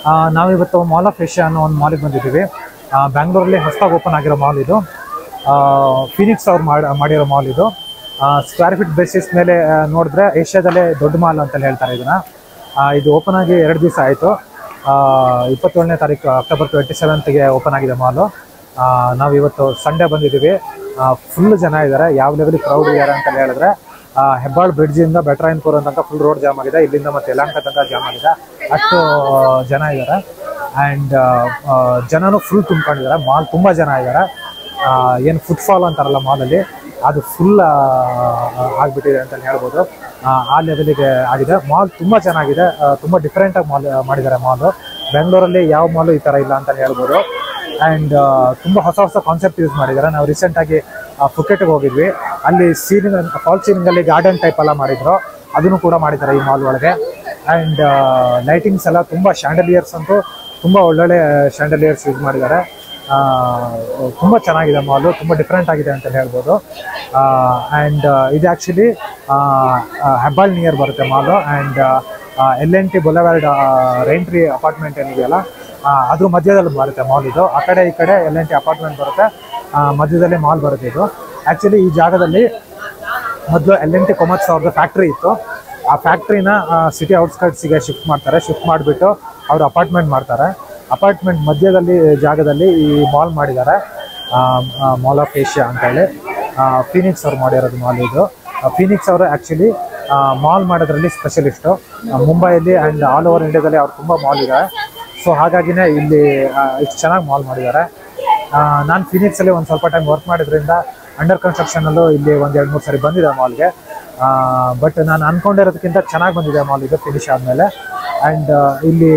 ಆ, ನಾವಿವತ್ತು mall of Asia ಅನ್ನೋ ಒಂದು ಮಾಲಿಗೆ ಬಂದಿದ್ದೀವಿ ಆ, ಬ್ಯಾಂಗ್ಳೂರಲ್ಲಿ ಹೊಸದಾಗಿ ಓಪನ್ ಆಗಿರೋ ಮಾಲ್ ಇದು ಫಿನಿಕ್ಸ್ ಅವ್ರು ಮಾಡಿ ಮಾಡಿರೋ ಮಾಲ್ ಇದು ಸ್ಕ್ವೇರ್ ಫೀಟ್ ಬೇಸಿಸ್ ಮೇಲೆ ಆ, ನೋಡಿದ್ರೆ ಏಷ್ಯಾದಲ್ಲೇ ದೊಡ್ಡ ಮಾಲ್ ಅಂತಲೇ ಹೇಳ್ತಾರೆ ಇದನ್ನ ಆ, ಇದು ಓಪನ್ ಆಗಿ ಎರಡು ದಿವಸ ಆಯಿತು ಇಪ್ಪತ್ತೇಳನೇ ತಾರೀಕು ಅಕ್ಟೋಬರ್ ಟ್ವೆಂಟಿ ಸೆವೆಂತ್ಗೆ ಓಪನ್ ಆಗಿದೆ ಮಾಲು ನಾವು ಇವತ್ತು ಸಂಡೇ ಬಂದಿದ್ದೀವಿ ಫುಲ್ ಜನ ಇದ್ದಾರೆ ಯಾವ ಲೆವೆಲ್ ಕ್ರೌಡ್ ಇದ್ದಾರೆ ಅಂತ ಹೇಳಿದ್ರೆ ಆ, ಹೆಬ್ಬಾಳ್ ಬ್ರಿಡ್ಜಿಂದ ಬೆಟ್ರಾಯನ್ಪುರ ತನಕ ಫುಲ್ ರೋಡ್ ಜಾಮ್ ಆಗಿದೆ ಇಲ್ಲಿಂದ ಮತ್ತೆ ಯಲಹಂಕ ತನಕ ಜಾಮ್ ಆಗಿದೆ ಅಷ್ಟು ಆ, ಜನ ಇದ್ದಾರೆ ಆ್ಯಂಡ್ ಜನನೂ ಫುಲ್ ತುಂಬ್ಕೊಂಡಿದ್ದಾರೆ ಮಾಲ್ ತುಂಬ ಜನ ಇದ್ದಾರೆ ಏನು ಫುಟ್ಫಾಲ್ ಅಂತಾರಲ್ಲ ಮಾಲಲ್ಲಿ ಅದು ಫುಲ್ ಆಗಿಬಿಟ್ಟಿದೆ ಅಂತಲೇ ಹೇಳ್ಬೋದು ಆ, ಆ ಲೆವೆಲಿಗೆ ಆಗಿದೆ ಮಾಲ್ ತುಂಬ ಚೆನ್ನಾಗಿದೆ ಆ, ತುಂಬ ಡಿಫ್ರೆಂಟಾಗಿ ಮಾಲ್ ಮಾಡಿದ್ದಾರೆ ಮಾಲು ಬೆಂಗಳೂರಲ್ಲಿ ಯಾವ ಮಾಲು ಈ ಥರ ಇಲ್ಲ ಅಂತಲೇ ಹೇಳ್ಬೋದು ಆ್ಯಂಡ್ ತುಂಬ ಹೊಸ ಹೊಸ ಕಾನ್ಸೆಪ್ಟ್ ಯೂಸ್ ಮಾಡಿದ್ದಾರೆ ನಾವು ರೀಸೆಂಟಾಗಿ ಫುಕೆಟ್ಗೆ ಹೋಗಿದ್ವಿ ಅಲ್ಲಿ ಸೀಲಿಂಗ್ ಫಾಲ್ ಸೀಲಿಂಗಲ್ಲಿ ಗಾರ್ಡನ್ ಟೈಪ್ ಎಲ್ಲ ಮಾಡಿದ್ರು ಅದನ್ನು ಕೂಡ ಮಾಡಿದ್ದಾರೆ ಈ ಮಾಲ್ ಒಳಗೆ ಆ್ಯಂಡ್ ಲೈಟಿಂಗ್ಸ್ ಎಲ್ಲ ತುಂಬ ಶಾಂಡಲಿಯರ್ಸ್ ಅಂತೂ ತುಂಬ ಒಳ್ಳೊಳ್ಳೆ ಶಾಂಡಲಿಯರ್ಸ್ ಯೂಸ್ ಮಾಡಿದ್ದಾರೆ ತುಂಬ ಚೆನ್ನಾಗಿದೆ ಮಾಲು ತುಂಬ ಡಿಫ್ರೆಂಟ್ ಆಗಿದೆ ಅಂತ ಹೇಳ್ಬೋದು ಆ್ಯಂಡ್ ಇದು ಆ್ಯಕ್ಚುಲಿ ಹೆಬ್ಬಾಳ್ ನಿಯರ್ ಬರುತ್ತೆ mall and L N T boulevard Raintree apartment ಏನಿದೆಯಲ್ಲ ಆ, ಅದ್ರ ಮಧ್ಯದಲ್ಲಿ ಬರುತ್ತೆ ಮಾಲ್ ಇದು ಆ ಕಡೆ ಈ ಕಡೆ ಎಲ್ ಎನ್ ಟಿ ಅಪಾರ್ಟ್ಮೆಂಟ್ ಬರುತ್ತೆ ಆ, ಮಧ್ಯದಲ್ಲಿ ಮಾಲ್ ಬರುತ್ತೆ ಇದು ಆ್ಯಕ್ಚುಲಿ ಈ ಜಾಗದಲ್ಲಿ ಮೊದಲು ಎಲ್ ಎನ್ ಟಿ ಕೊಮರ್ಸ್ ಅವ್ರದ್ದು ಫ್ಯಾಕ್ಟ್ರಿ ಇತ್ತು ಆ ಫ್ಯಾಕ್ಟ್ರಿನ ಸಿಟಿ ಔಟ್ಸ್ಕರ್ಟ್ಸಿಗೆ ಶಿಫ್ಟ್ ಮಾಡ್ತಾರೆ ಶಿಫ್ಟ್ ಮಾಡಿಬಿಟ್ಟು ಅವರು ಅಪಾರ್ಟ್ಮೆಂಟ್ ಮಾಡ್ತಾರೆ ಅಪಾರ್ಟ್ಮೆಂಟ್ ಮಧ್ಯದಲ್ಲಿ ಜಾಗದಲ್ಲಿ ಈ ಮಾಲ್ ಮಾಡಿದ್ದಾರೆ ಮಾಲ್ ಆಫ್ ಏಷ್ಯಾ ಅಂತೇಳಿ ಫೀನಿಕ್ಸ್ ಅವ್ರು ಮಾಡಿರೋದು ಮಾಲ್ ಇದು ಫೀನಿಕ್ಸ್ ಅವರು ಆ್ಯಕ್ಚುಲಿ ಮಾಲ್ ಮಾಡೋದ್ರಲ್ಲಿ ಸ್ಪೆಷಲಿಸ್ಟು ಮುಂಬೈಯಲ್ಲಿ ಆ್ಯಂಡ್ ಆಲ್ ಓವರ್ ಇಂಡಿಯಾದಲ್ಲಿ ಅವ್ರು ತುಂಬ ಮಾಲ್ ಇದೆ ಸೊ ಹಾಗಾಗಿನೇ ಇಲ್ಲಿ ಆ, ಇಷ್ಟು ಚೆನ್ನಾಗಿ ಮಾಲ್ ಮಾಡಿದ್ದಾರೆ ನಾನು ಫಿನಿಕ್ಸಲ್ಲಿ ಒಂದು ಸ್ವಲ್ಪ ಟೈಮ್ ವರ್ಕ್ ಮಾಡಿದ್ರಿಂದ ಅಂಡರ್ ಕನ್ಸ್ಟ್ರಕ್ಷನಲ್ಲೂ ಇಲ್ಲಿ ಒಂದು ಎರಡು ಮೂರು ಸರಿ ಬಂದಿದೆ ಮಾಲ್ಗೆ ಬಟ್ ನಾನು ಅಂದ್ಕೊಂಡಿರೋದಕ್ಕಿಂತ ಚೆನ್ನಾಗಿ ಬಂದಿದೆ ಮಾಲ್ ಇದು ಫಿನಿಶ್ ಆದಮೇಲೆ ಆ್ಯಂಡ್ ಇಲ್ಲಿ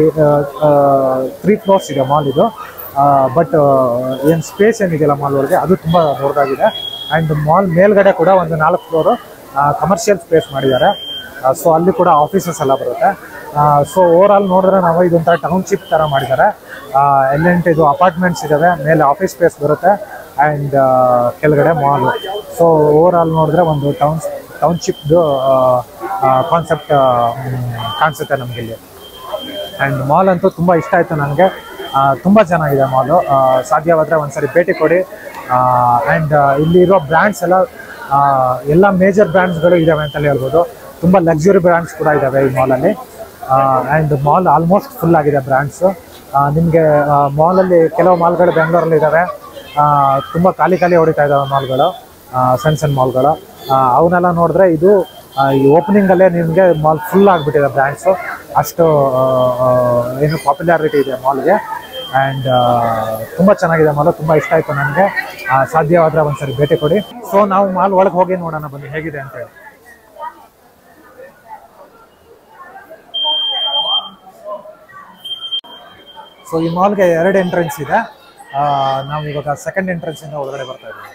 ತ್ರೀ ಫ್ಲೋರ್ಸ್ ಇದೆ ಮಾಲ್ ಇದು ಬಟ್ ಏನು ಸ್ಪೇಸ್ ಏನಿದೆಯಲ್ಲ ಮಾಲ್ ಒಳಗೆ ಅದು ತುಂಬ ದೊಡ್ಡದಾಗಿದೆ ಆ್ಯಂಡ್ ಮಾಲ್ ಮೇಲ್ಗಡೆ ಕೂಡ ಒಂದು ನಾಲ್ಕು ಫ್ಲೋರು ಕಮರ್ಷಿಯಲ್ ಸ್ಪೇಸ್ ಮಾಡಿದ್ದಾರೆ ಸೊ ಅಲ್ಲಿ ಕೂಡ ಆಫೀಸಸ್ ಎಲ್ಲ ಬರುತ್ತೆ ಸೊ ಓವರ್ ಆಲ್ ನೋಡಿದ್ರೆ ನಾವು ಇದೊಂಥರ ಟೌನ್ಶಿಪ್ ಥರ ಮಾಡಿದ್ದಾರೆ ಎಲ್ ಎನ್ ಇದು ಅಪಾರ್ಟ್ಮೆಂಟ್ಸ್ ಇದ್ದಾವೆ ಮೇಲೆ ಆಫೀಸ್ ಸ್ಪೇಸ್ ಬರುತ್ತೆ ಆ್ಯಂಡ್ ಕೆಳಗಡೆ ಮಾಲ್ ಸೊ ಓವರ್ ಆಲ್ ನೋಡಿದ್ರೆ ಒಂದು ಟೌನ್ ಟೌನ್ಶಿಪ್ದು ಕಾನ್ಸೆಪ್ಟ್ ಕಾಣಿಸುತ್ತೆ ನಮಗೆ ಇಲ್ಲಿ ಆ್ಯಂಡ್ ಮಾಲ್ ಅಂತೂ ತುಂಬ ಇಷ್ಟ ಆಯಿತು ನನಗೆ ತುಂಬ ಚೆನ್ನಾಗಿದೆ ಮಾಲು ಸಾಧ್ಯವಾದರೆ ಒಂದ್ಸರಿ ಭೇಟಿ ಕೊಡಿ ಆ್ಯಂಡ್ ಇಲ್ಲಿರೋ ಬ್ರ್ಯಾಂಡ್ಸ್ ಎಲ್ಲ ಆ, ಎಲ್ಲ ಮೇಜರ್ ಬ್ರ್ಯಾಂಡ್ಸ್ಗಳು ಇದ್ದಾವೆ ಅಂತಲೇ ಹೇಳ್ಬೋದು ತುಂಬ ಲಕ್ಸುರಿ ಬ್ರ್ಯಾಂಡ್ಸ್ ಕೂಡ ಇದ್ದಾವೆ ಈ ಮಾಲಲ್ಲಿ ಆ್ಯಂಡ್ ಮಾಲ್ ಆಲ್ಮೋಸ್ಟ್ ಫುಲ್ ಆಗಿದೆ ಬ್ರ್ಯಾಂಡ್ಸು ನಿಮಗೆ ಮಾಲಲ್ಲಿ ಕೆಲವು ಮಾಲ್ಗಳು ಬೆಂಗಳೂರಲ್ಲಿ ಇದ್ದಾವೆ ತುಂಬ ಖಾಲಿ ಖಾಲಿ ಹೊಡಿತಾ ಇದ್ದಾವೆ ಮಾಲ್ಗಳು ಸಣ್ಣ ಸಣ್ಣ ಮಾಲ್ಗಳು ಅವನ್ನೆಲ್ಲ ನೋಡಿದ್ರೆ ಇದು ಆ, ಈ ಓಪನಿಂಗಲ್ಲೇ ನಿಮಗೆ ಮಾಲ್ ಫುಲ್ ಆಗಿಬಿಟ್ಟಿದೆ ಬ್ರ್ಯಾಂಡ್ಸು ಅಷ್ಟು ಆ, ಆ, ಏನು ಪಾಪ್ಯುಲಾರಿಟಿ ಇದೆ ಮಾಲ್ಗೆ ಆ್ಯಂಡ್ ತುಂಬ ಚೆನ್ನಾಗಿದೆ ಮಾಲು ತುಂಬ ಇಷ್ಟ ಆಯಿತು ನನಗೆ ಸಾಧ್ಯವಾದರೆ ಒಂದ್ಸರಿ ಭೇಟಿ ಕೊಡಿ ಸೊ ನಾವು ಮಾಲ್ ಒಳಗೆ ಹೋಗಿ ನೋಡೋಣ ಬನ್ನಿ ಹೇಗಿದೆ ಅಂತೇಳಿ ಸೊ ಈ ಮಾಲ್ಗೆ ಎರಡು ಎಂಟ್ರೆನ್ಸ್ ಇದೆ ಆ, ನಾವು ಇವಾಗ ಸೆಕೆಂಡ್ ಎಂಟ್ರೆನ್ಸಿಂದ ಒಳಗಡೆ ಬರ್ತಾ ಇದ್ದೀವಿ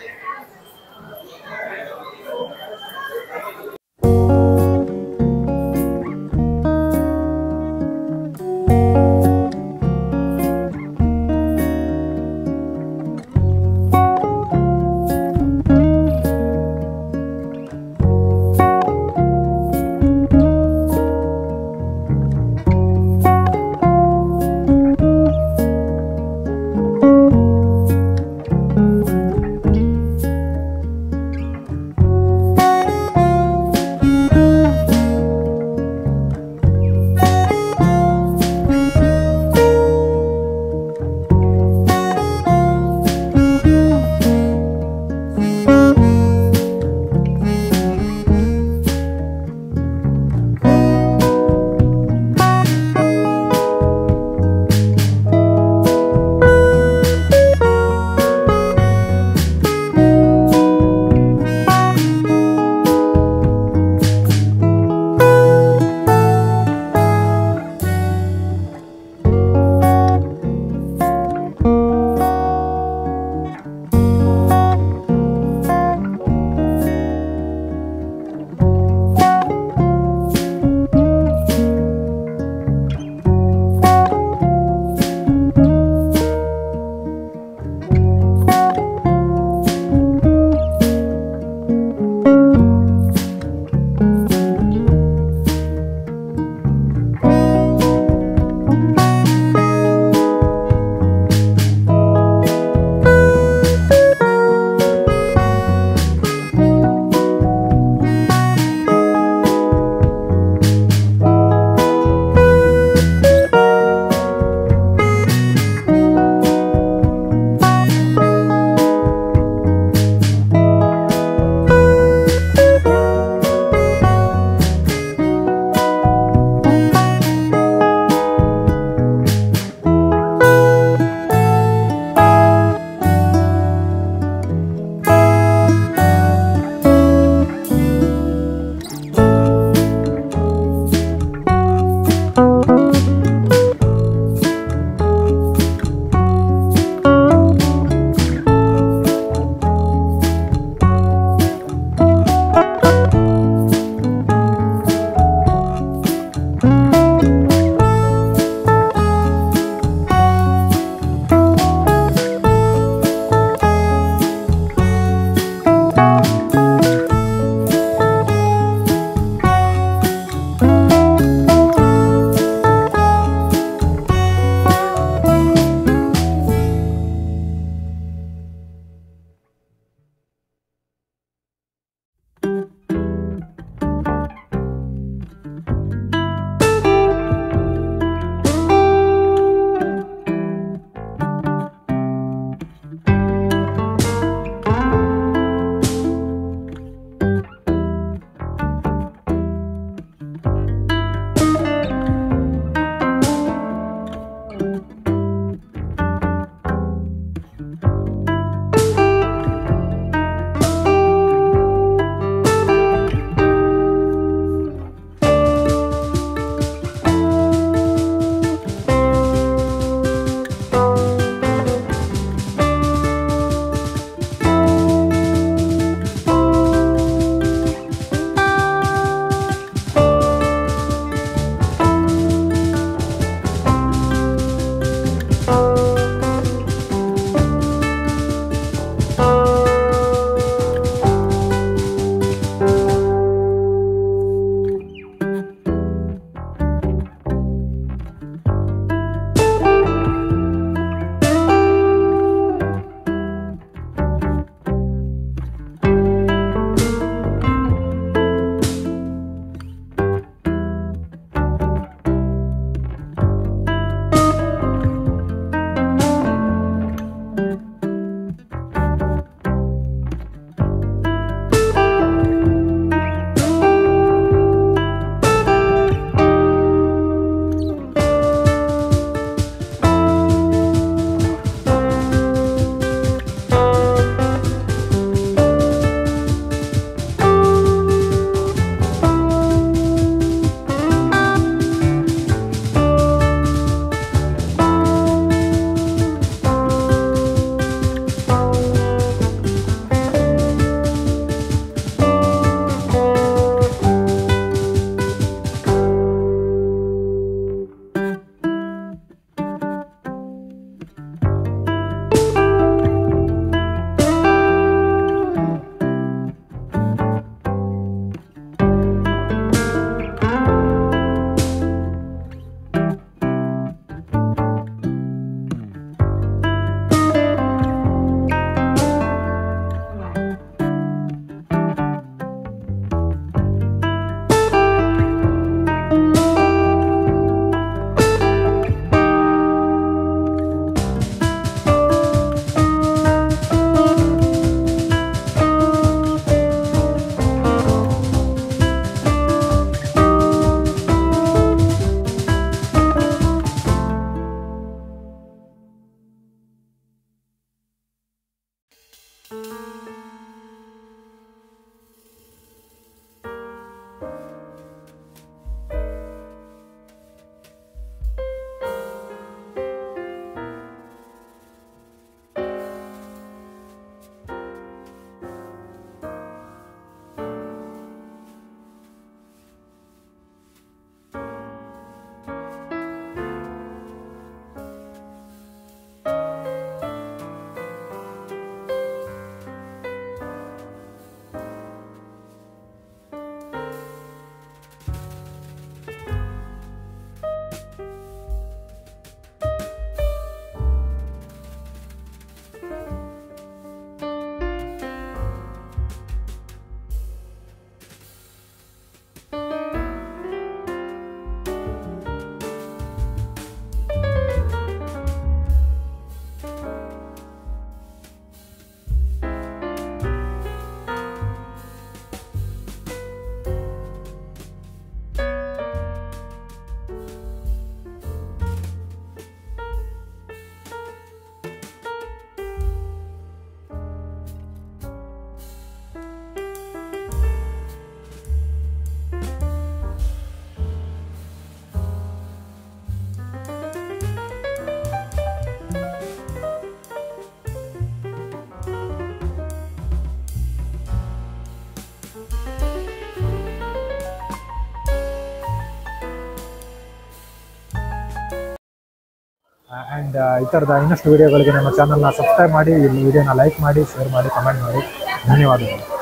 ಆ್ಯಂಡ್ ಈ ಥರದ ಇನ್ನಷ್ಟು ವಿಡಿಯೋಗಳಿಗೆ ನಮ್ಮ ಚಾನಲ್ನ ಸಬ್ಸ್ಕ್ರೈಬ್ ಮಾಡಿ ಈ ವಿಡಿಯೋನ ಲೈಕ್ ಮಾಡಿ ಶೇರ್ ಮಾಡಿ ಕಮೆಂಟ್ ಮಾಡಿ ಧನ್ಯವಾದಗಳು